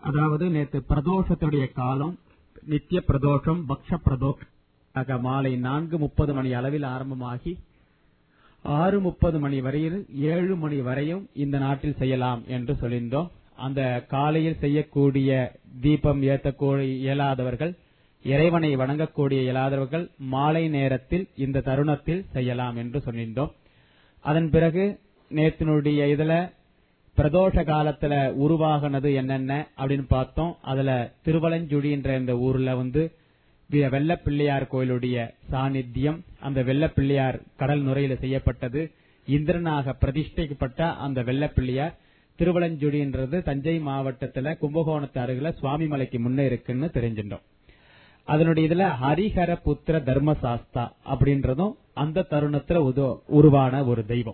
அதாவது நேற்று பிரதோஷத்துடைய காலம் நித்திய பிரதோஷம் பக்ஷ பிரதோஷ் ஆக மாலை நான்கு முப்பது மணி அளவில் ஆரம்பமாகி ஆறு முப்பது மணி வரையில் ஏழு மணி வரையும் இந்த நாட்டில் செய்யலாம் என்று சொல்லியிருந்தோம் அந்த காலையில் செய்யக்கூடிய தீபம் ஏற்றக்கூடிய இயலாதவர்கள் இறைவனை வணங்கக்கூடிய இயலாதவர்கள் மாலை நேரத்தில் இந்த தருணத்தில் செய்யலாம் என்று சொல்லியிருந்தோம் அதன் பிறகு நேத்தினுடைய இதுல பிரதோஷ காலத்துல உருவாகினது என்னென்ன அப்படின்னு பார்த்தோம் அதுல திருவலஞ்சுடின்ற இந்த ஊர்ல வந்து வி- வெள்ளப்பிள்ளையார் கோயிலுடைய சாநித்தியம் அந்த வெள்ளப்பிள்ளையார் கடல் நுரையில செய்யப்பட்டது இந்திரனாக பிரதிஷ்டைக்கப்பட்ட அந்த வெள்ளப்பிள்ளையார் திருவலஞ்சுடின்றது தஞ்சை மாவட்டத்துல கும்பகோணத்து அருகில சுவாமிமலைக்கு முன்னே இருக்குன்னு தெரிஞ்சிட்டோம் அதனுடைய இதுல ஹரிஹர புத்திர தர்மசாஸ்தா அப்படின்றதும் அந்த தருணத்துல உது- உருவான ஒரு தெய்வம்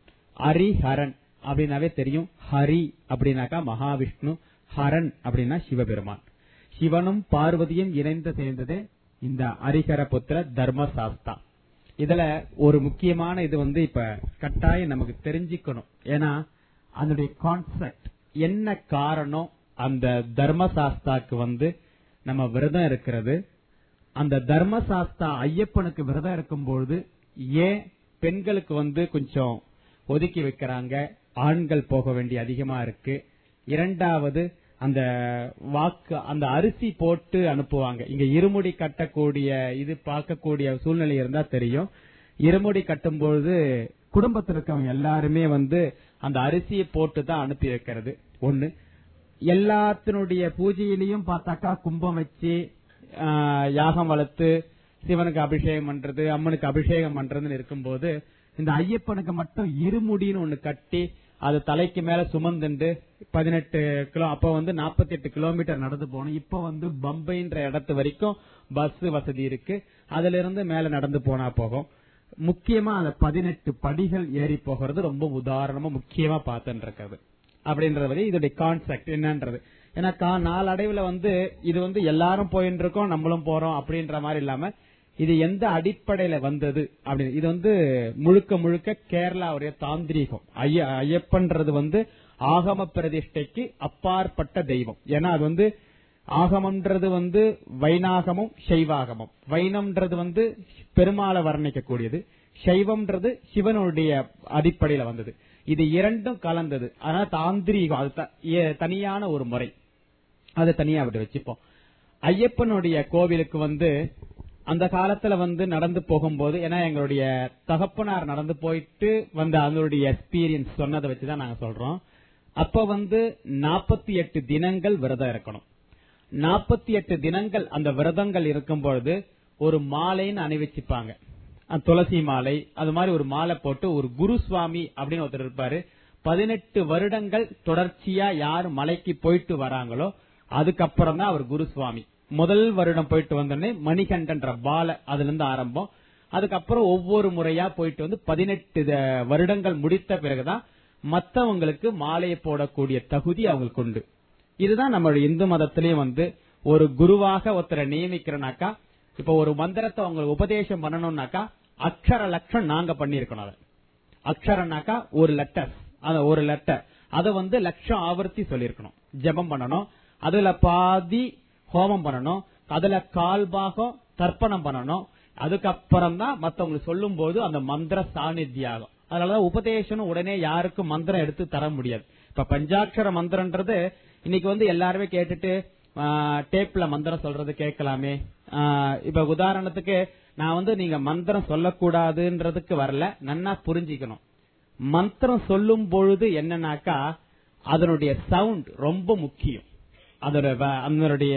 ஹரிஹரன் அப்படின்னாவே தெரியும் ஹரி அப்படின்னாக்கா மகாவிஷ்ணு ஹரன் அப்படின்னா சிவபெருமான் சிவனும் பார்வதியும் இணைந்து சேர்ந்தது இந்த ஹரிஹர புத்திர தர்மசாஸ்தா இதுல ஒரு முக்கியமான இது வந்து இப்ப கட்டாயம் நமக்கு தெரிஞ்சுக்கணும் ஏன்னா அதனுடைய கான்செப்ட் என்ன காரணம் அந்த தர்மசாஸ்தாக்கு வந்து நம்ம விரதம் இருக்கிறது அந்த தர்மசாஸ்தா ஐயப்பனுக்கு விரதம் இருக்கும்பொழுது ஏன் பெண்களுக்கு வந்து கொஞ்சம் ஒதுக்கி வைக்கிறாங்க ஆண்கள் போக வேண்டிய அதிகமா இருக்கு இரண்டாவது அந்த வாக்கு அந்த அரிசி போட்டு அனுப்புவாங்க இங்க இருமுடி கட்டக்கூடிய இது பார்க்கக்கூடிய சூழ்நிலை இருந்தா தெரியும் இருமுடி கட்டும்பொழுது குடும்பத்தில் இருக்கவங்க எல்லாருமே வந்து அந்த அரிசியை போட்டு தான் அனுப்பி வைக்கிறது ஒண்ணு எல்லாத்தினுடைய பூஜையிலையும் பார்த்தாக்கா கும்பம் வச்சு ஆ, யாகம் வளர்த்து சிவனுக்கு அபிஷேகம் பண்றது அம்மனுக்கு அபிஷேகம் பண்றதுன்னு இருக்கும்போது இந்த ஐயப்பனுக்கு மட்டும் இருமுடின்னு ஒண்ணு கட்டி அது தலைக்கு மேல சுமந்துண்டு பதினெட்டு கிலோ அப்ப வந்து 48 எட்டு கிலோமீட்டர் நடந்து போகணும் இப்ப வந்து பம்பைன்ற இடத்து வரைக்கும் பஸ் வசதி இருக்கு அதுல இருந்து மேல நடந்து போனா போகும் முக்கியமா அந்த பதினெட்டு படிகள் ஏறி போகிறது ரொம்ப உதாரணமா முக்கியமா பார்த்துட்டு இருக்கிறது அப்படின்றது வந்து இதோடைய கான்செப்ட் என்னன்றது ஏன்னா கா- நாளடைவுல வந்து இது வந்து எல்லாரும் போயிட்டு இருக்கோம் நம்மளும் போறோம் அப்படின்ற மாதிரி இல்லாம இது எந்த அடிப்படையில வந்தது அப்படின்னு இது வந்து முழுக்க முழுக்க கேரளாவுடைய தாந்திரீகம் ஐய ஐயப்பன்றது வந்து ஆகம பிரதிஷ்டைக்கு அப்பாற்பட்ட தெய்வம் ஏன்னா அது வந்து ஆகமம்ன்றது வந்து வைனாகமும் சைவாகமம் வைனம்ன்றது வந்து பெருமாளை வர்ணிக்கக்கூடியது சைவம்ன்றது சிவனுடைய அடிப்படையில வந்தது இது இரண்டும் கலந்தது அதனால தாந்திரீகம் அது த- ஏ- தனியான ஒரு முறை அதை தனியா விட்டு வச்சுப்போம் ஐயப்பனுடைய கோவிலுக்கு வந்து அந்த காலத்துல வந்து நடந்து போகும்போது ஏன்னா எங்களுடைய தகப்பனார் நடந்து போயிட்டு வந்த அதனுடைய எக்ஸ்பீரியன்ஸ் சொன்னதை வச்சுதான் நாங்க சொல்றோம் அப்ப வந்து 48 எட்டு தினங்கள் விரதம் இருக்கணும் 48 எட்டு தினங்கள் அந்த விரதங்கள் இருக்கும் பொழுது ஒரு மாலைன்னு அணிவிச்சுப்பாங்க அந்த துளசி மாலை அது மாதிரி ஒரு மாலை போட்டு ஒரு குரு சுவாமி அப்படின்னு ஒருத்தர் இருப்பாரு பதினெட்டு வருடங்கள் தொடர்ச்சியா யார் மலைக்கு போயிட்டு வராங்களோ அதுக்கப்புறம் தான் அவர் குரு சுவாமி முதல் வருடம் போயிட்டு வந்தோடனே மணிகண்டன்ற பால அதுல இருந்து ஆரம்பம் அதுக்கப்புறம் ஒவ்வொரு முறையா போயிட்டு வந்து பதினெட்டு வருடங்கள் முடித்த பிறகுதான் மத்தவங்களுக்கு மாலையை போடக்கூடிய தகுதி அவங்களுக்கு உண்டு இதுதான் நம்மளுடைய இந்து மதத்திலயும் வந்து ஒரு குருவாக ஒருத்தரை நியமிக்கிறனாக்கா இப்ப ஒரு மந்திரத்தை அவங்களுக்கு உபதேசம் பண்ணணும்னாக்கா அக்ஷர லட்சம் நாங்க பண்ணிருக்கணும் அதை அக்ஷரனாக்கா ஒரு லெட்டர் அந்த ஒரு லெட்டர் அத வந்து லட்சம் ஆவர்த்தி சொல்லிருக்கணும் ஜெபம் பண்ணணும் அதுல பாதி ஹோமம் பண்ணணும் அதுல கால் பாகம் தர்ப்பணம் பண்ணணும் அதுக்கப்புறம் தான் மத்தவங்களுக்கு சொல்லும் போது அந்த மந்திர சாநித்தியாகும் அதனாலதான் உபதேசம் உடனே யாருக்கும் மந்திரம் எடுத்து தர முடியாது இப்ப பஞ்சாட்சர மந்திரன்றது இன்னைக்கு வந்து எல்லாருமே கேட்டுட்டு ஆ, டேப்ல மந்திரம் சொல்றது கேட்கலாமே ஆ, இப்ப உதாரணத்துக்கு நான் வந்து நீங்க மந்திரம் சொல்லக்கூடாதுன்றதுக்கு வரல நன்னா புரிஞ்சுக்கணும் மந்திரம் சொல்லும் பொழுது என்னன்னாக்கா அதனுடைய சவுண்ட் ரொம்ப முக்கியம் அதோட வ- அதனுடைய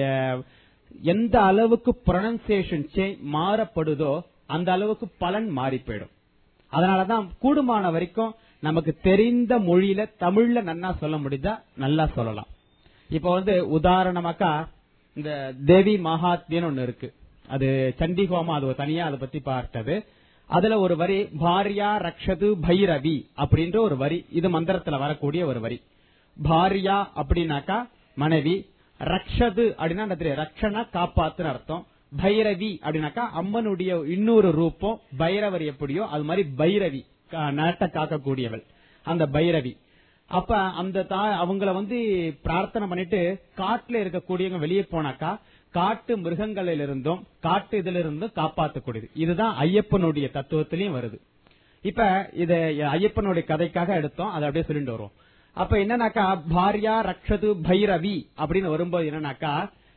எந்த அளவுக்கு ப்ரொனன்சியேஷன் மாறப்படுதோ அந்த அளவுக்கு பலன் மாறி போயிடும் அதனாலதான் கூடுமான வரைக்கும் நமக்கு தெரிந்த மொழியில தமிழ்ல நன்னா சொல்ல முடிஞ்சா நல்லா சொல்லலாம் இப்ப வந்து உதாரணமாக்கா இந்த தேவி மகாத்மியன்னு ஒண்ணு இருக்கு அது சண்டிகோமா அது ஒரு தனியா அதை பத்தி பார்த்தது அதுல ஒரு வரி பாரியா ரக்ஷது பைரவி அப்படின்ற ஒரு வரி இது மந்திரத்துல வரக்கூடிய ஒரு வரி பாரியா அப்படின்னாக்கா மனைவி ரக்ஷது அப்படின்னா என்ன தெரியும்? ரக்ஷனா காப்பாத்துன்னு அர்த்தம் பைரவி அப்படின்னாக்கா அம்மனுடைய இன்னொரு ரூபம் பைரவர் எப்படியோ அது மாதிரி பைரவி கா- நாட்டை காக்கக்கூடியவள் அந்த பைரவி அப்ப அந்த தா அவங்கள வந்து பிரார்த்தனை பண்ணிட்டு காட்டுல இருக்கக்கூடியவங்க வெளியே போனாக்கா காட்டு மிருகங்களில் இருந்தும் காட்டு இதுல இருந்தும் காப்பாற்றக்கூடியது இதுதான் ஐயப்பனுடைய தத்துவத்திலையும் வருது இப்ப இத ஐயப்பனுடைய கதைக்காக எடுத்தோம் அதை அப்படியே சொல்லிட்டு வரும் அப்ப என்னன்னாக்கா பாரியா ரக்ஷது பைரவி அப்படின்னு வரும்போது என்னன்னாக்கா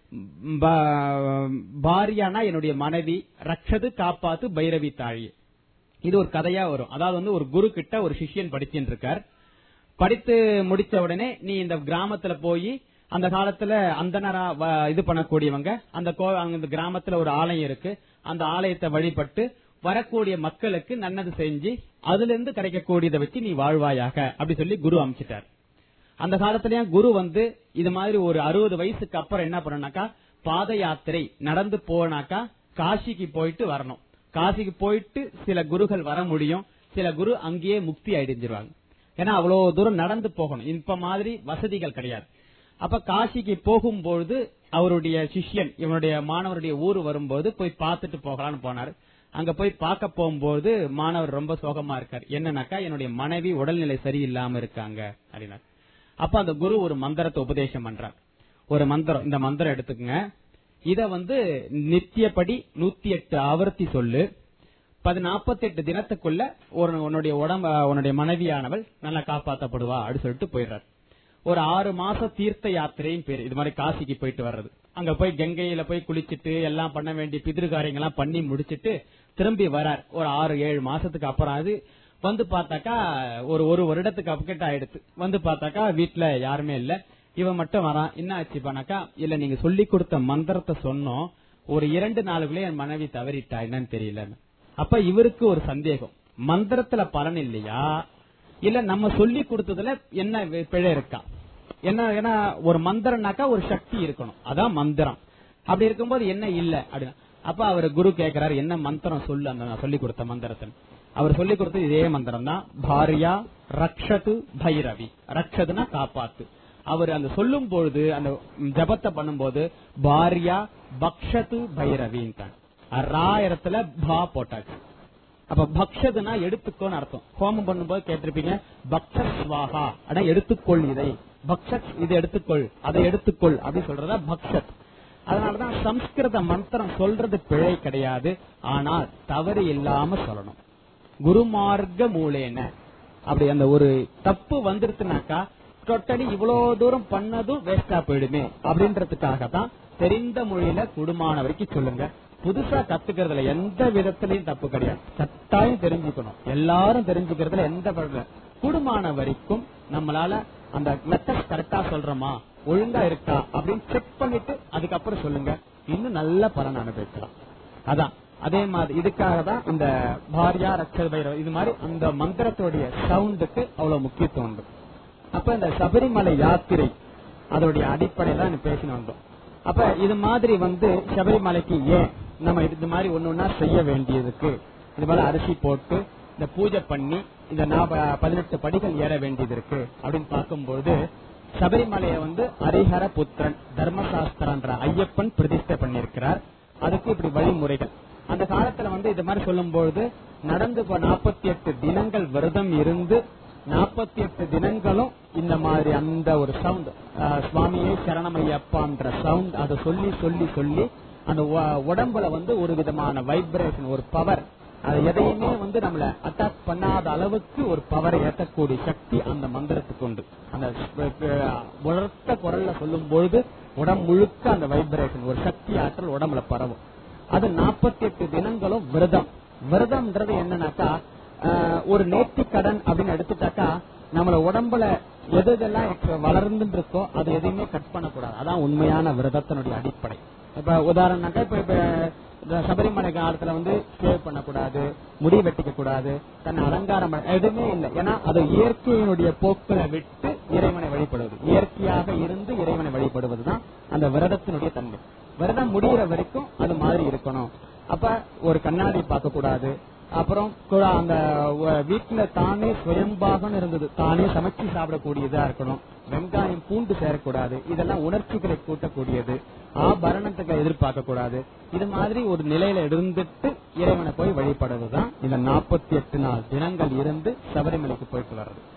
பா- பாரியானா என்னுடைய மனைவி ரக்ஷது காப்பாத்து பைரவி தாழி இது ஒரு கதையா வரும் அதாவது வந்து ஒரு குரு கிட்ட ஒரு சிஷ்யன் படிச்சுட்டு இருக்கார் படித்து முடிச்ச உடனே நீ இந்த கிராமத்துல போய் அந்த காலத்துல அந்தனரா வ- இது பண்ணக்கூடியவங்க அந்த கோ அந்த கிராமத்துல ஒரு ஆலயம் இருக்கு அந்த ஆலயத்தை வழிபட்டு வரக்கூடிய மக்களுக்கு நல்லது செஞ்சு அதுல இருந்து கிடைக்கக்கூடியதை வச்சு நீ வாழ்வாயாக அப்படி சொல்லி குரு அமைச்சிட்டார் அந்த காலத்திலயும் குரு வந்து இது மாதிரி ஒரு அறுபது வயசுக்கு அப்புறம் என்ன பண்ணனாக்கா பாத யாத்திரை நடந்து போனாக்கா காசிக்கு போயிட்டு வரணும் காசிக்கு போயிட்டு சில குருகள் வர முடியும் சில குரு அங்கேயே முக்தி அடைஞ்சிருவாங்க ஏன்னா அவ்வளவு தூரம் நடந்து போகணும் இப்ப மாதிரி வசதிகள் கிடையாது அப்ப காசிக்கு போகும்பொழுது அவருடைய சிஷ்யன் இவனுடைய மாணவருடைய ஊர் வரும்போது போய் பார்த்துட்டு போகலாம்னு போனாரு அங்க போய் பார்க்க போகும்போது மாணவர் ரொம்ப சோகமா இருக்கார் என்னன்னாக்கா என்னுடைய மனைவி உடல்நிலை சரியில்லாம இருக்காங்க அப்படின்னா அப்ப அந்த குரு ஒரு மந்திரத்தை உபதேசம் பண்றார் ஒரு மந்திரம் இந்த மந்திரம் எடுத்துக்கங்க இத வந்து நித்தியப்படி நூத்தி எட்டு ஆவர்த்தி சொல்லு பது நாற்பத்தி எட்டு தினத்துக்குள்ள ஒரு உன்னுடைய உடம்ப உன்னுடைய மனைவியானவள் நல்லா காப்பாத்தப்படுவா அப்படின்னு சொல்லிட்டு போயிடுறாரு ஒரு ஆறு மாசம் தீர்த்த யாத்திரையும் பேரு இது மாதிரி காசிக்கு போயிட்டு வர்றது அங்க போய் கங்கையில போய் குளிச்சிட்டு எல்லாம் பண்ண வேண்டிய பிதிரு காரியங்கள்லாம் பண்ணி முடிச்சிட்டு திரும்பி வரார் ஒரு ஆறு ஏழு மாசத்துக்கு அப்புறம் அது வந்து பார்த்தாக்கா ஒரு ஒரு வருடத்துக்கு அப்கெட் ஆயிடுச்சு வந்து பார்த்தாக்கா வீட்டுல யாருமே இல்ல இவன் மட்டும் வரான் என்ன ஆச்சு பண்ணாக்கா இல்ல நீங்க சொல்லி கொடுத்த மந்திரத்தை சொன்னோம் ஒரு இரண்டு நாளுக்குள்ளே என் மனைவி தவறிட்டா என்னன்னு தெரியலன்னு அப்ப இவருக்கு ஒரு சந்தேகம் மந்திரத்துல பலன் இல்லையா இல்ல நம்ம சொல்லி கொடுத்ததுல என்ன வி- பிழை இருக்கா என்ன ஏன்னா ஒரு மந்திரம்னாக்கா ஒரு சக்தி இருக்கணும் அதான் மந்திரம் அப்படி இருக்கும்போது என்ன இல்ல அப்படின்னா அப்ப அவர் குரு கேக்குறாரு என்ன மந்திரம் சொல்லு அந்த நான் சொல்லி கொடுத்த மந்திரத்தை அவர் சொல்லி கொடுத்தது இதே மந்திரம் தான் பாரியா ரக்ஷது பைரவி ரக்ஷதுனா காப்பாத்து அவர் அந்த சொல்லும் பொழுது அந்த ஜபத்தை பண்ணும்போது பாரியா பக்ஷது பைரவின்ட்டாங்க ராயிரத்துல பா போட்டாச்சு அப்ப பக்ஷதுனா எடுத்துக்கோன்னு அர்த்தம் ஹோமம் பண்ணும்போது கேட்டிருப்பீங்க பக்ஷ ஸ்வாகா அட எடுத்துக்கொள் இதை பக்ஷத் இதை எடுத்துக்கொள் அதை எடுத்துக்கொள் அப்படி சொல்றதா பக்ஷத் அதனாலதான் சம்ஸ்கிருத மந்திரம் சொல்றது பிழை கிடையாது ஆனால் தவறு இல்லாம சொல்லணும் குருமார்க்க மூலேன அப்படி அந்த ஒரு தப்பு வந்துருச்சுனாக்கா டோட்டலி இவ்வளவு தூரம் பண்ணதும் வேஸ்டா போயிடுமே அப்படின்றதுக்காக தான் தெரிந்த மொழியில குடுமான வரைக்கும் சொல்லுங்க புதுசா கத்துக்கிறதுல எந்த விதத்திலையும் தப்பு கிடையாது கட்டாயம் தெரிஞ்சுக்கணும் எல்லாரும் தெரிஞ்சுக்கிறதுல எந்த பழக்கம் கூடுமான வரைக்கும் நம்மளால அந்த மெத்தட் கரெக்டா சொல்றோமா ஒழுங்கா இருக்கா அப்படின்னு செக் பண்ணிட்டு அதுக்கப்புறம் சொல்லுங்க இன்னும் நல்ல பலன் அனுபவிக்கலாம் அதான் அதே மாதிரி இதுக்காக தான் இந்த பாரியா ரக்ஷத பைரவ இது மாதிரி அந்த மந்திரத்துடைய சவுண்டுக்கு அவ்வளவு முக்கியத்துவம் உண்டு அப்ப இந்த சபரிமலை யாத்திரை அதோடைய அடிப்படையில தான் பேசின வந்தோம் அப்ப இது மாதிரி வந்து சபரிமலைக்கு ஏன் நம்ம இது மாதிரி ஒண்ணு ஒண்ணா செய்ய வேண்டியதுக்கு இது மாதிரி அரிசி போட்டு இந்த பூஜை பண்ணி இந்த நாப- பதினெட்டு படிகள் ஏற வேண்டியது இருக்கு அப்படின்னு பார்க்கும்போது சபரிமலையை வந்து ஹரிஹர புத்திரன் தர்மசாஸ்திரன்ற ஐயப்பன் பிரதிஷ்டை பண்ணியிருக்கிறார் அதுக்கு இப்படி வழிமுறைகள் அந்த காலத்துல வந்து இது மாதிரி சொல்லும்போது நடந்து நாற்பத்தி எட்டு தினங்கள் விரதம் இருந்து நாற்பத்தி எட்டு தினங்களும் இந்த மாதிரி அந்த ஒரு சவுண்ட் சுவாமியே சரணமையப்பான்ற சவுண்ட் அதை சொல்லி சொல்லி சொல்லி அந்த உ- உடம்புல வந்து ஒரு விதமான வைப்ரேஷன் ஒரு பவர் அது எதையுமே வந்து நம்மள அட்டாக் பண்ணாத அளவுக்கு ஒரு பவரை ஏற்றக்கூடிய சக்தி அந்த மந்திரத்துக்கு உண்டு அந்த ஸ்- அஹ் உரத்த குரல்ல சொல்லும் பொழுது உடம்பு முழுக்க அந்த வைப்ரேஷன் ஒரு சக்தி ஆற்றல் உடம்புல பரவும் அது நாற்பத்தி எட்டு தினங்களும் விரதம் விரதம்ன்றது என்னன்னாக்கா ஆஹ், ஒரு நேர்த்தி கடன் அப்படின்னு எடுத்துட்டாக்கா நம்மள உடம்புல எது எதெல்லாம் extra வளர்ந்துட்டு இருக்கோ அது எதையுமே கட் பண்ணக்கூடாது அதான் உண்மையான விரதத்தினுடைய அடிப்படை இப்ப உதாரணம்னாக்கா இப்ப இப்ப இந்த சபரிமலை காலத்துல வந்து சேவ் பண்ணக்கூடாது முடி வெட்டிக்க கூடாது தன்னை அலங்காரம் பண்ண- எதுவுமே இல்லை ஏன்னா அது இயற்கையினுடைய போக்குல விட்டு இறைவனை வழிபடுவது இயற்கையாக இருந்து இறைவனை வழிபடுவதுதான் அந்த விரதத்தினுடைய தன்மை விரதம் முடிகிற வரைக்கும் அது மாதிரி இருக்கணும் அப்ப ஒரு கண்ணாடி பார்க்க கூடாது அப்புறம் கு- அந்த வ- வீட்டுல தானே சுயம்பாகன்னு இருந்தது தானே சமைச்சு சாப்பிடக்கூடியதா இருக்கணும் வெங்காயம் பூண்டு சேரக்கூடாது இதெல்லாம் உணர்ச்சிகளை கூட்டக்கூடியது ஆபரணத்துக்கு எதிர்பார்க்க கூடாது இது மாதிரி ஒரு நிலையில இருந்துட்டு இறைவனை போய் வழிபடுறதுதான் இந்த நாற்பத்தி எட்டு நாள் தினங்கள் இருந்து சபரிமலைக்கு போயிட்டு வர்றது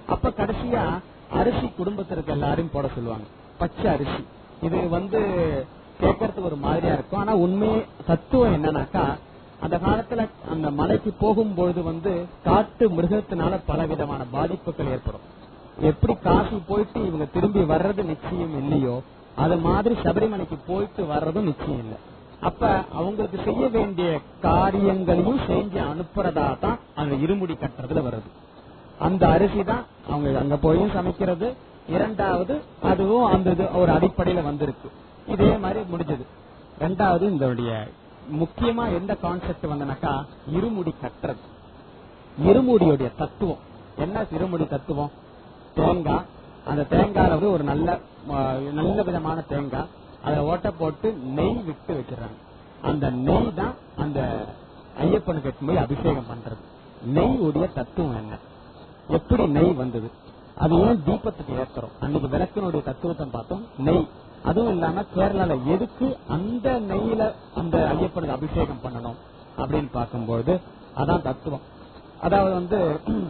அப்ப கடைசியா அரிசி குடும்பத்திற்கு எல்லாரையும் போட சொல்லுவாங்க பச்சை அரிசி இது வந்து கேட்கறதுக்கு ஒரு மாதிரியா இருக்கும் ஆனா உண்மை தத்துவம் என்னன்னாக்கா அந்த காலத்துல அந்த மலைக்கு போகும்பொழுது வந்து காட்டு மிருகத்தினால பல விதமான பாதிப்புகள் ஏற்படும் எப்படி காசி போயிட்டு இவங்க திரும்பி வர்றது நிச்சயம் இல்லையோ அது மாதிரி சபரிமலைக்கு போயிட்டு வர்றதும் நிச்சயம் இல்லை அப்ப அவங்களுக்கு செய்ய வேண்டிய காரியங்களையும் செஞ்சு அனுப்புறதா தான் அந்த இருமுடி கட்டுறதுல வருது அந்த அரிசி தான் அவங்க அங்க போயும் சமைக்கிறது இரண்டாவது அதுவும் அந்த இது ஒரு அடிப்படையில வந்திருக்கு இதே மாதிரி முடிஞ்சது ரெண்டாவது இந்த முக்கியமா எந்த கான்செப்ட் வந்தனாக்கா இருமுடி கட்டுறது இருமுடியுடைய தத்துவம் என்ன இருமுடி தத்துவம் தேங்காய் அந்த தேங்காயில வந்து ஒரு நல்ல ஆஹ், நல்ல விதமான தேங்காய் அதை ஓட்ட போட்டு நெய் விட்டு வச்சிடறாங்க அந்த நெய் தான் அந்த ஐயப்பனுக்கு எடுத்துன்னு போய் அபிஷேகம் பண்றது நெய் உடைய தத்துவம் என்ன எப்படி நெய் வந்தது அது ஏன் தீபத்துக்கு ஏத்துறோம் அன்னைக்கு விளக்கினுடைய தத்துவத்தை பார்த்தோம் நெய் அதுவும் இல்லாம கேரளால எதுக்கு அந்த நெய்யில அந்த ஐயப்பனுக்கு அபிஷேகம் பண்ணணும் அப்படின்னு பார்க்கும்போது அதான் தத்துவம் அதாவது வந்து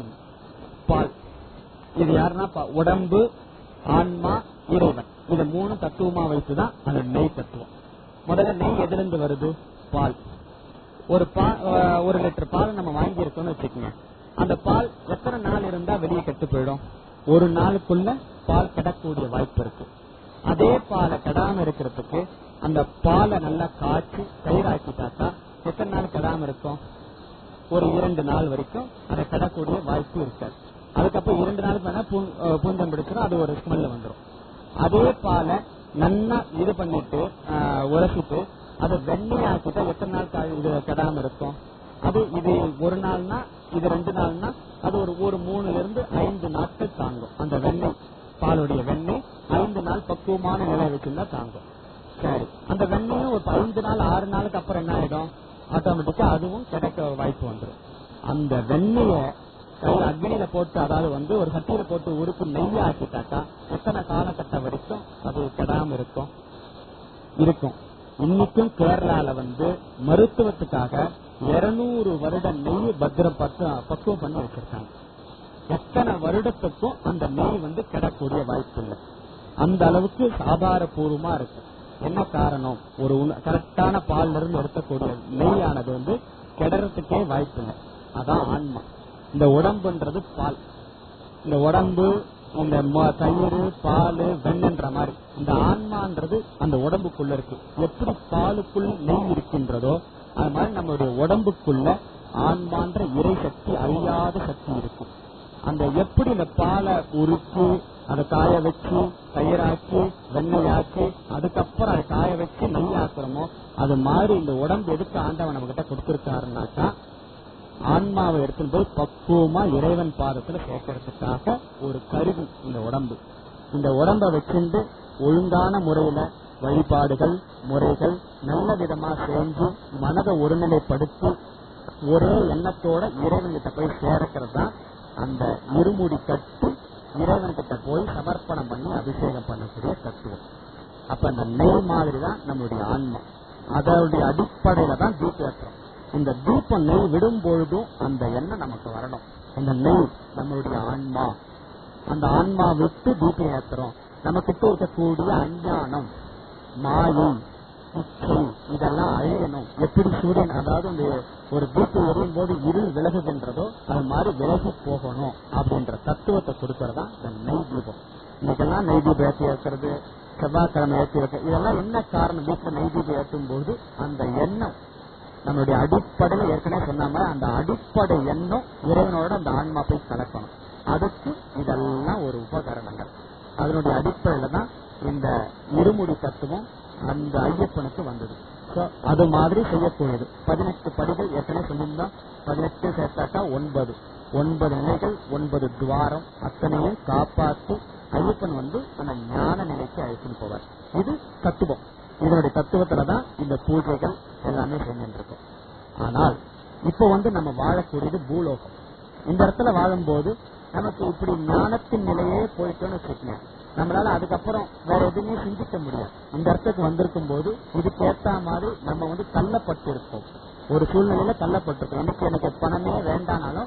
பால் இது யாருன்னா பா- உடம்பு ஆன்மா இறைவன் இது மூணு தத்துவமா வைத்துதான் அந்த நெய் தத்துவம் முதல்ல நெய் எதுல இருந்து வருது பால் ஒரு பா அஹ் ஒரு லிட்டர் பால் நம்ம வாங்கி இருக்கோம்னு வச்சுக்கோங்க அந்த பால் எத்தனை நாள் இருந்தா வெளியே கெட்டு போயிடும் ஒரு நாளுக்குள்ள பால் கெடக்கூடிய வாய்ப்பு இருக்கு அதே பாலை கெடாம இருக்கிறதுக்கு அந்த பாலை நல்லா காய்ச்சி தயிராக்கிட்டாக்கா எத்தனை நாள் கெடாம இருக்கும் ஒரு இரண்டு நாள் வரைக்கும் அதை கெடக்கூடிய வாய்ப்பு இருக்காது அதுக்கப்புறம் இரண்டு நாள் வேணா பூ- அஹ் பூந்தம் பிடிச்சிடும் அது ஒரு ஸ்மெல்ல வந்துடும் அதே பாலை நல்லா இது பண்ணிட்டு ஆஹ், உரசிட்டு அதை வெண்ணெய் ஆக்கிட்டா எத்தனை நாள் கா- இது கெடாம இருக்கும் அது இது ஒரு நாள்னா இது ரெண்டு நாள்னா அது ஒரு ஒரு மூணுல இருந்து ஐந்து நாட்கள் தாங்கும் அந்த வெண்ணெய் பாலுடைய வெண்ணெய் ஐந்து நாள் பக்குவமான நிலை வச்சிருந்தா தாங்கும் சரி அந்த வெண்ணெயும் ஒரு ஐந்து நாள் ஆறு நாளுக்கு அப்புறம் என்ன ஆயிடும் ஆட்டோமேட்டிக்கா அதுவும் கிடைக்க வாய்ப்பு வந்துடும் அந்த வெண்ணெய கையில அக்னியில போட்டு அதாவது வந்து ஒரு சட்டியில போட்டு உருப்பு நெய்ய ஆக்கிட்டாக்கா எத்தனை காலகட்டம் வரைக்கும் அது கெடாம இருக்கும் இருக்கும் இன்னைக்கும் கேரளால வந்து மருத்துவத்துக்காக 200 வருட நெய் பத்திரம் பத்து- பக்குவம் பண்ணி வச்சிருக்காங்க எத்தனை வருடத்துக்கும் அந்த நெய் வந்து கிடக்கூடிய வாய்ப்பு இல்லை அந்த அளவுக்கு ஆதாரபூர்வமா இருக்கு என்ன காரணம் ஒரு கரெக்டான பால்ல இருந்து எடுக்கக்கூடிய நெய்யானது வந்து கிடறதுக்கே வாய்ப்பு இல்லை அதான் ஆன்மா இந்த உடம்புன்றது பால் இந்த உடம்பு இந்த ம- தயிர் பால் வெண்ணன்ற மாதிரி இந்த ஆன்மான்றது அந்த உடம்புக்குள்ள இருக்கு எப்படி பாலுக்குள் நெய் இருக்கின்றதோ அது மாதிரி நம்மளுடைய உடம்புக்குள்ள ஆன்மான்ற இறை சக்தி அழியாத சக்தி இருக்கும் அந்த எப்படி இந்த பாலை உருக்கி அதை காய வச்சு தயிராக்கி வெண்ணெயாக்கி அதுக்கப்புறம் அதை காய வச்சு நெய் ஆக்குறோமோ அது மாதிரி இந்த உடம்பு எதுக்கு ஆண்டவன் நம்ம கிட்ட கொடுத்திருக்காருனாக்கா ஆன்மாவை எடுத்துட்டு போய் பக்குவமா இறைவன் பாதத்துல சேர்க்கறதுக்காக ஒரு கருவி இந்த உடம்பு இந்த உடம்ப வச்சிருந்து ஒழுங்கான முறையில வழிபாடுகள் முறைகள் நல்ல விதமா செஞ்சு மனதை ஒருநிலைப்படுத்தி ஒரே எண்ணத்தோட இறைவன் கிட்ட போய் சேர்க்கிறது தான் அந்த இருமுடி கட்டு இறைவன் கிட்ட போய் சமர்ப்பணம் பண்ணி அபிஷேகம் பண்ணக்கூடிய தத்துவம் அப்ப அந்த நெய் மாதிரி தான் நம்மளுடைய ஆன்மா அதனுடைய அடிப்படையில தான் தீபம் ஏற்றுறோம் இந்த தீபம் நெய் விடும் பொழுதும் அந்த எண்ணம் நமக்கு வரணும் அந்த நெய் நம்மளுடைய ஆன்மா அந்த ஆன்மா விட்டு தீபம் ஏத்துறோம் நம்ம கிட்ட இருக்கக்கூடிய அஞ்ஞானம் மாயை இச்சை இதெல்லாம் அழியணும் எப்படி சூரியன் அதாவது அந்த ஒரு தீபம் எரியும் போது இருள் விலகுகின்றதோ அது மாதிரி விலகி போகணும் அப்படின்ற தத்துவத்தை கொடுக்கறதா இந்த நெய் தீபம் இன்னைக்கெல்லாம் நெய் தீபம் ஏற்றி வைக்கிறது செவ்வாய்க்கிழமை ஏற்றி வைக்க இதெல்லாம் என்ன காரணம் வீட்டுல நெய் தீபம் ஏற்றும் போது அந்த எண்ணம் நம்மளுடைய அடிப்படையில் ஏற்கனவே சொன்ன மாதிரி அந்த அடிப்படை எண்ணம் இறைவனோட அந்த ஆன்மா போய் கலக்கணும் அதுக்கு இதெல்லாம் ஒரு உபகரணங்கள் அதனுடைய அடிப்படையில தான் இந்த இருமுடி தத்துவம் அந்த ஐயப்பனுக்கு வந்தது So, அது மாதிரி செய்யக்கூடியது பதினெட்டு படிகள் ஏற்கனவே சொல்லியிருந்தோம் பதினெட்டு சேர்த்தாக்கா ஒன்பது ஒன்பது நிலைகள் ஒன்பது துவாரம் அத்தனையும் காப்பாற்றி ஐயப்பன் வந்து அந்த ஞான நிலைக்கு அழைத்துன்னு போவார் இது தத்துவம் இதனுடைய தத்துவத்துல தான் இந்த பூஜைகள் எல்லாமே செஞ்சுட்டு இருக்கோம் ஆனால் இப்போ வந்து நம்ம வாழக்கூடியது பூலோகம் இந்த இடத்துல வாழும்போது நமக்கு இப்படி ஞானத்தின் நிலையே போயிட்டோம்னு வச்சுக்கோங்க நம்மளால அதுக்கப்புறம் வேற எதுவுமே சிந்திக்க முடியாது இந்த இடத்துக்கு வந்திருக்கும் போது இதுக்கு ஏத்த மாதிரி நம்ம வந்து தள்ளப்பட்டு இருக்கோம் ஒரு சூழ்நிலையில தள்ளப்பட்டிருக்கோம் எனக்கு எனக்கு பணமே வேண்டானாலும்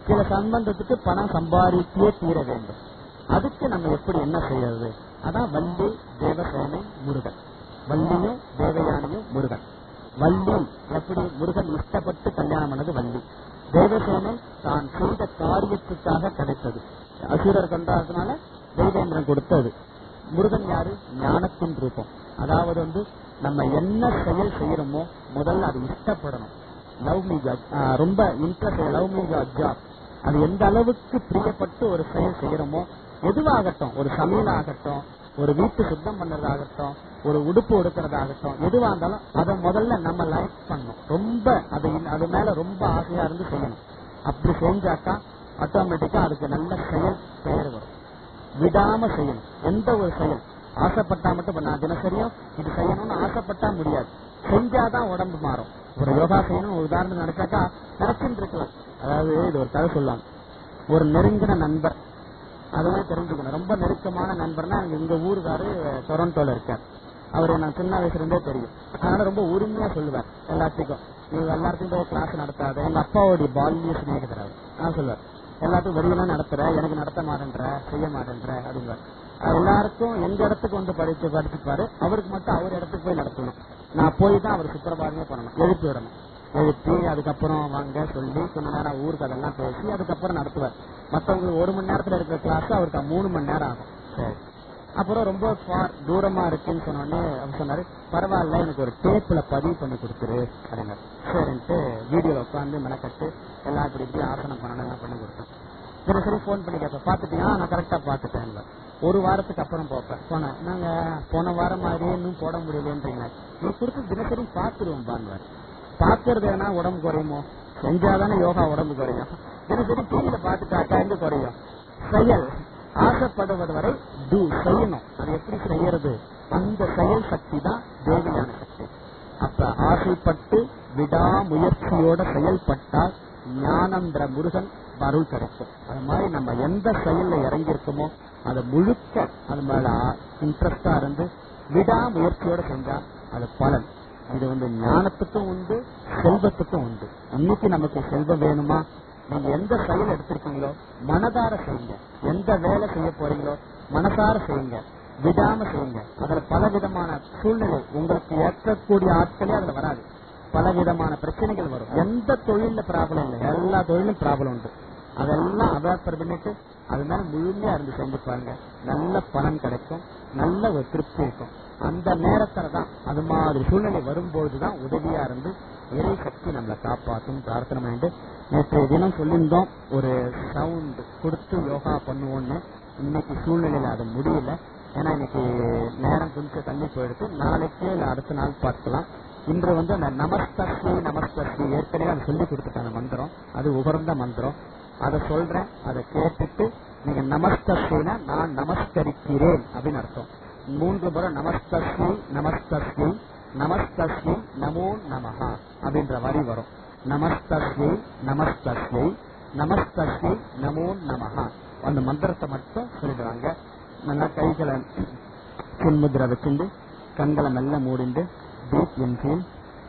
சில சம்பந்தத்துக்கு பணம் சம்பாதித்தே தீர வேண்டும் அதுக்கு நம்ம எப்படி என்ன செய்யறது அதான் வள்ளி தேவசேனை முருகன் வள்ளியும் தேவயானியும் முருகன் வள்ளி எப்படி முருகன் இஷ்டப்பட்டு கல்யாணம் பண்ணது வள்ளி தேவசேனை தான் செய்த காரியத்துக்காக கிடைத்தது அசுரர் கொண்டாடுறதுனால தெய்வேந்திரன் கொடுத்தது முருகன் யாரு ஞானத்தின் ரூபம் அதாவது வந்து நம்ம என்ன செயல் செய்யறோமோ முதல்ல அது இஷ்டப்படணும் லவ் மீ ரொம்ப இன்ட்ரெஸ்ட் லவ் மீ ஜாப் அது எந்த அளவுக்கு பிரியப்பட்டு ஒரு செயல் செய்யறோமோ எதுவாகட்டும் ஒரு சமையல் ஆகட்டும் ஒரு வீட்டு சுத்தம் பண்றதாகட்டும் ஒரு உடுப்பு உடுக்கிறதாகட்டும் எதுவா இருந்தாலும் அதை முதல்ல நம்ம லைக் பண்ணணும் ரொம்ப அது அது மேல ரொம்ப ஆசையா இருந்து செய்யணும் அப்படி செஞ்சாக்கா ஆட்டோமேட்டிக்கா அதுக்கு நல்ல செயல் பெயர் வரும் விடாம செய்யணும் எந்த ஒரு செயல் ஆசைப்பட்டா மட்டும் இப்ப நான் தினசரியும் இது செய்யணும்னு ஆசைப்பட்டா முடியாது செஞ்சாதான் உடம்பு மாறும் ஒரு யோகா செய்யணும் ஒரு உதாரணம் நினைச்சாக்கா நினைச்சுட்டு இருக்கலாம் அதாவது இது ஒரு கதை சொல்லுவாங்க ஒரு நெருங்கின நண்பர் அதுவும் தெரிஞ்சுக்கணும் ரொம்ப நெருக்கமான நண்பர்னா அங்க எங்க ஊருக்காரு டொரண்டோல இருக்கார் அவரு நான் சின்ன வயசுல இருந்தே தெரியும் அதனால ரொம்ப உரிமையா சொல்லுவார் எல்லாத்துக்கும் நீ எல்லாத்துக்கும் போய் கிளாஸ் நடத்தாத எங்க அப்பாவுடைய பால்ய சிநேகிதர் அவர் நான் சொல்லுவார் எல்லாத்துக்கும் வெளியெல்லாம் நடத்துற எனக்கு நடத்த மாட்டேன்ற செய்ய மாட்டேன்ற அப்படிங்கிறார் அது எல்லாருக்கும் எங்க இடத்துக்கு வந்து படிச்சு படிச்சுப்பாரு அவருக்கு மட்டும் அவர் இடத்துக்கு போய் நடத்தணும் நான் போய் தான் அவர் சுப்பிரபாதமே பண்ணணும் எழுப்பி விடணும் எழுப்பி அதுக்கப்புறம் வாங்க சொல்லி கொஞ்ச நேரம் ஊருக்கு அதெல்லாம் பேசி அதுக்கப்புறம் நடத்துவார் மத்தவங்களுக்கு ஒரு மணி நேரத்துல இருக்கிற கிளாஸ் அவருக்கு மூணு மணி நேரம் ஆகும் சரி அப்புறம் ரொம்ப ஃபார் தூரமா இருக்குன்னு சொன்னோடனே அவர் சொன்னாரு பரவாயில்ல எனக்கு ஒரு டேப்ல பதிவு பண்ணி கொடுத்துரு அப்படிங்க சரின்ட்டு வீடியோல உட்காந்து மெனக்கட்டு எல்லாம் இப்படி இப்படி ஆசனம் பண்ணணும் பண்ணி கொடுத்தேன் தினசரி போன் பண்ணி கேட்பேன் பாத்துட்டீங்கன்னா நான் கரெக்டா பாத்துட்டேன் ஒரு வாரத்துக்கு அப்புறம் போப்பேன் போனேன் நாங்க போன வாரம் மாதிரியே இன்னும் போட முடியலன்றீங்க நீ கொடுத்து தினசரி பாத்துருவோம் பான்வார் பாக்குறது ஏன்னா உடம்பு குறையுமோ செஞ்சாதானே யோகா உடம்பு குறையும் தினசரி டிவியில பாத்துட்டாக்கா எங்க குறையும் செயல் ஆசைப்படுவது வரை டூ செய்யணும் அது எப்படி செய்யறது அந்த செயல் சக்தி தான் தேவையான சக்தி அப்ப ஆசைப்பட்டு விடாமுயற்சியோட செயல்பட்டால் ஞானந்திர முருகன் அருள் கிடைக்கும் அது மாதிரி நம்ம எந்த செயல்ல இறங்கி இருக்கோமோ அதை முழுக்க அது மேல இன்ட்ரெஸ்டா இருந்து விடாமுயற்சியோட செஞ்சா அது பலன் இது வந்து ஞானத்துக்கும் உண்டு செல்வத்துக்கும் உண்டு இன்னைக்கு நமக்கு செல்வம் வேணுமா நீங்க எந்த செயல் எடுத்திருக்கீங்களோ மனதார செய்யுங்க எந்த வேலை செய்ய போறீங்களோ மனசார செய்யுங்க விடாம செய்யுங்க அதுல பல விதமான சூழ்நிலை உங்களுக்கு ஏற்கக்கூடிய ஆட்களே அதுல வராது பல விதமான பிரச்சனைகள் வரும் எந்த தொழில ப்ராப்ளம் இல்லை எல்லா தொழிலும் ப்ராப்ளம் உண்டு அதெல்லாம் அவாப்பர் பண்ணிட்டு அது மேல முழுமையா இருந்து செஞ்சு பாருங்க நல்ல பலன் கிடைக்கும் நல்ல ஒரு திருப்தி இருக்கும் அந்த நேரத்துல தான் அது மாதிரி சூழ்நிலை வரும்போதுதான் உதவியா இருந்து இறை சக்தி நம்மளை காப்பாற்றும் பிரார்த்தனை பண்ணிட்டு நேற்றைய தினம் சொல்லியிருந்தோம் ஒரு சவுண்ட் கொடுத்து யோகா பண்ணுவோம்னு இன்னைக்கு சூழ்நிலையில அது முடியல ஏன்னா இன்னைக்கு நேரம் கொஞ்சம் தள்ளி போயிடுது நாளைக்கு இல்ல அடுத்த நாள் பார்க்கலாம் இன்று வந்து அந்த நமஸ்தஸ்தி நமஸ்தஸ்தி ஏற்கனவே அதை சொல்லி கொடுத்துட்டாங்க மந்திரம் அது உகர்ந்த மந்திரம் அதை சொல்றேன் அதை கேட்டுட்டு நீங்க நமஸ்தஸ்தினா நான் நமஸ்கரிக்கிறேன் அப்படின்னு அர்த்தம் மூன்று முறை நமஸ்தஸ்தி நமஸ்தஸ்தி நமஸ்தஸ்தி நமோ நமஹா அப்படின்ற வரி வரும் நமஸ்தஸ்தி நமஸ்தஸ்தி நமஸ்தஸ்தி நமோ நமஹா அந்த மந்திரத்தை மட்டும் சொல்லிடுவாங்க நல்லா கைகளை சின்முதிரை வச்சுண்டு கண்களை மெல்ல மூடிண்டு deep inhale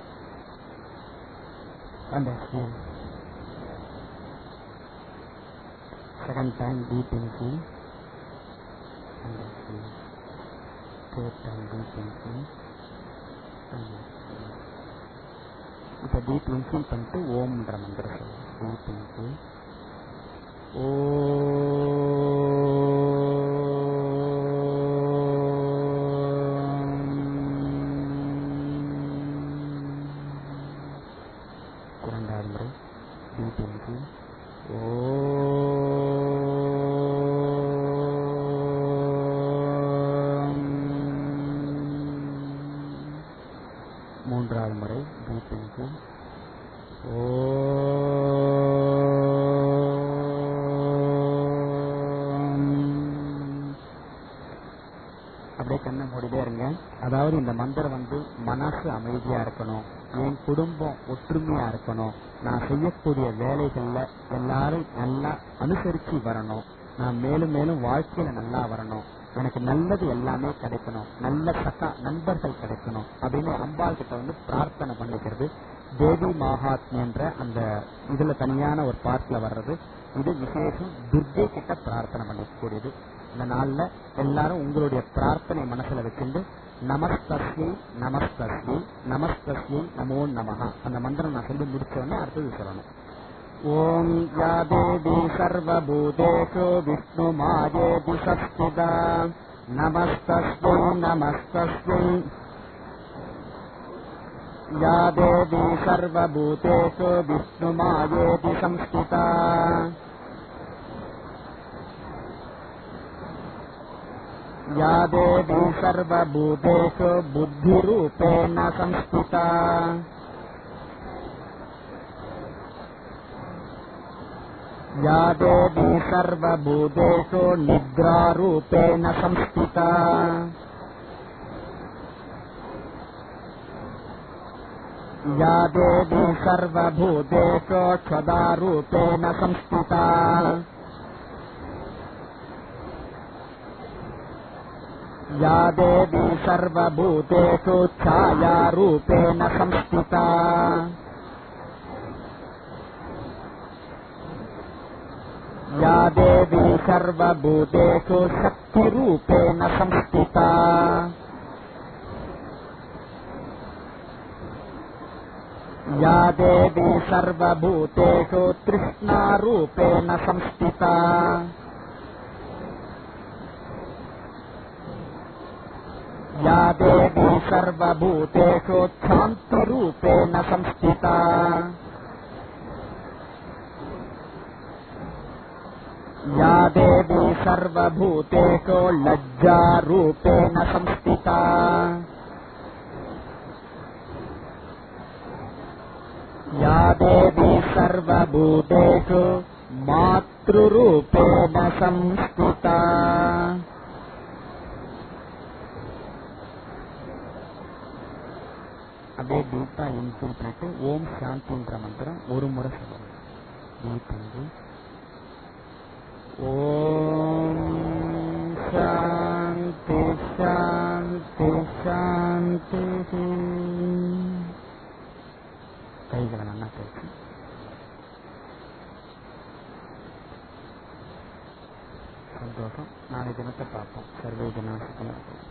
and exhale second time deep inhale and exhale third time deep inhale and exhale இப்போ டீப் இன்ஃபீல் பண்ணிட்டு ஓம்ன்ற மந்திரம் சொல்லுவோம் டீப் இன்ஃபீல் இரண்டாவது முறை டீப் இன்ஃபீல் மூன்றாவது முறை டீப் இன்ஃபீல் அப்படியே கண்ணை மூடிட்டே இருங்க அதாவது இந்த மந்திரம் வந்து மனசு அமைதியா இருக்கணும் என் குடும்பம் ஒற்றுமையா இருக்கணும் நான் செய்யக்கூடிய வேலைகள்ல எல்லாரும் நல்லா அனுசரிச்சு வரணும் நான் மேலும் மேலும் வாழ்க்கையில நல்லா வரணும் எனக்கு நல்லது எல்லாமே கிடைக்கணும் நல்ல சக்கா நண்பர்கள் கிடைக்கணும் அப்படின்னு அம்பாள் கிட்ட வந்து பிரார்த்தனை பண்ணிக்கிறது தேவி மகாத்மியன்ற அந்த இதுல தனியான ஒரு பார்ட்ல வர்றது இது விசேஷம் துர்கை கிட்ட பிரார்த்தனை பண்ணிக்கூடியது இந்த நாள்ல எல்லாரும் உங்களுடைய பிரார்த்தனை மனசுல வச்சுண்டு நமஸ்தஸ்யை நமஸ்தஸ்யை நமஸ்தஸ்யை நமோ நமஹ அந்த மந்திரம் நான் சொல்லி முடிச்ச உடனே அடுத்தது சொல்லணும் ஓம் யா தேவி சர்வபூதேஷு விஷ்ணு மாயேதி சஸ்திதா நமஸ்தஸ்யை நமஸ்தஸ்யை या देवी सर्वभूतेषु विष्णुमायेति संस्थिता या देवी सर्वभूतेषु बुद्धिरूपेण संस्थिता या देवी सर्वभूतेषु निद्रारूपेण संस्थिता या देवी सर्वभूतेषु क्षदारूपेण संस्थिता या देवी सर्वभूतेषु छायारूपेण संस्थिता या देवी सर्वभूतेषु शक्तिरूपेण संस्थिता या देवी सर्वभूतेषु तृष्णारूपेण संस्थिता या देवी सर्वभूतेषु क्षान्तिरूपेण संस्थिता या देवी सर्वभूतेषु लज्जारूपेण संस्थिता या देवी सर्वभूतेषु मातृरूपेण संस्थिता அப்படியே டீப்பா இன்ஃபில் பண்ணிட்டு ஓம் சாந்தின்ற மந்திரம் ஒரு முறை சொல்லணும் டீப் வந்து ஓம் சாந்தி சாந்தி சாந்தி கைகளை நல்லா பேசி சந்தோஷம் நாளை தினத்தை பார்ப்போம் சர்வே ஜனா சுகினோ